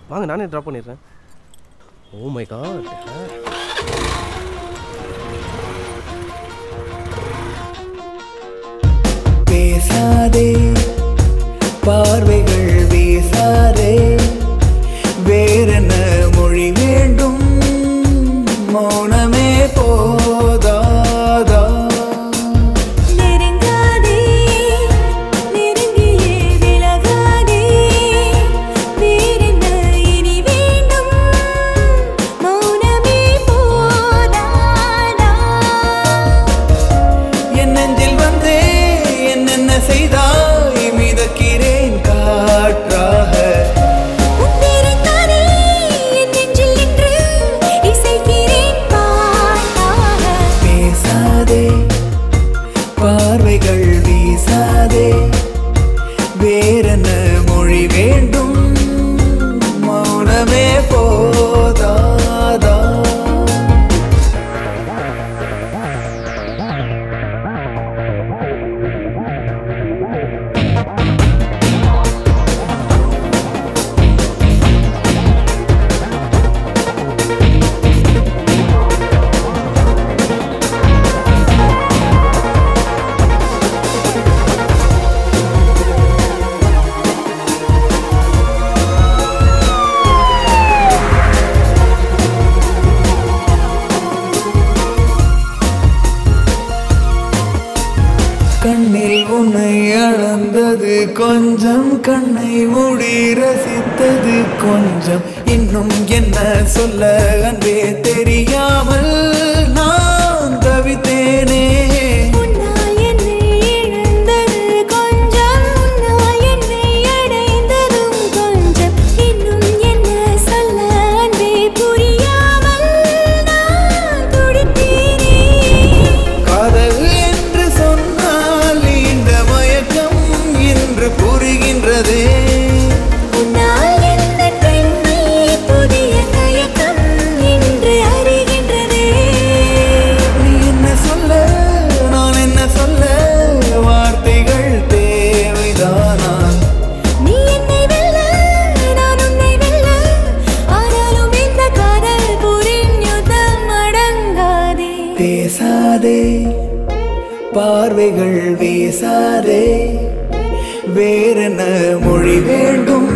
வாங்க நானே ட்ராப் பண்ணிடுறேன் ஓ மை காட் பேசாதே பார்வைகள் வீசாதே வேறென்ன மொழி வேண்டும் மௌனமே போதாதா நெருங்காதே நெருங்கியே விலகாதே வேறென்ன இனி வேண்டும் மௌனமே போதாதா என் நெஞ்சில் வந்தே என்னென்ன செய்தாய் மிதக்கிறேன் காற்றாக உன்னிருந்தானே என் நெஞ்சில் நின்று இசைக்கிறேன் பாட்டாக பேசாதே பார்வைகள் வீசாதே வேறென்ன மொழி வேண்டும் மௌனமே போதாதா கண்ணில் உன்னை அளந்தது கொஞ்சம் கண்ணை மூடி ரசித்தது கொஞ்சம் இன்னும் என்ன சொல்ல அன்பே தெரியாமல் நான் தவித்தேனே உன்னால் என்னை இழந்தது கொஞ்சம் உன்னால் என்னை அடைந்ததும் கொஞ்சம் இன்னும் என்ன சொல்ல அன்பே புரியாமல் நான் துடித்தேனே காதல் என்று சொன்னால் இந்த மயக்கம் இன்று புரிகின்றதே உன்னால் எந்த கண்ணை புதிய தயக்கம் இன்று அறிகின்றதே நீ என்ன சொல்ல நான் என்ன சொல்ல வார்த்தைகள் தேவைதானா நீ என்னை வெல்ல நான் உன்னை வெல்ல ஆனாலும் இந்த காதல் புரியும் யுத்தம் அடங்காதே பேசாதே பார்வைகள் வீசாதே வேறென்ன மொழி வேண்டும்